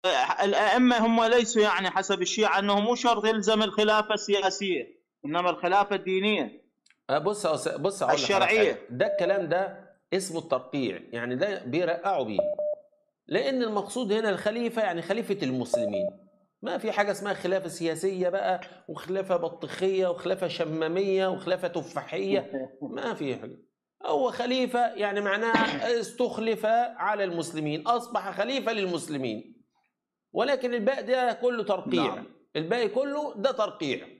الائمه هم ليسوا يعني حسب الشيعه انه مو شرط يلزم الخلافه السياسيه انما الخلافه الدينيه أه بص يا أس- بص أقول لك على الشرعية. حاجة. ده الكلام ده اسمه الترقيع يعني ده بيرقعوا بيه لان المقصود هنا الخليفه يعني خليفه المسلمين ما في حاجه اسمها خلافه سياسيه بقى وخلافه بطيخيه وخلافه شماميه وخلافه تفاحيه ما في حاجه هو خليفه يعني معناها استخلف على المسلمين اصبح خليفه للمسلمين ولكن الباقي ده كله ترقيع نعم. الباقي كله ده ترقيع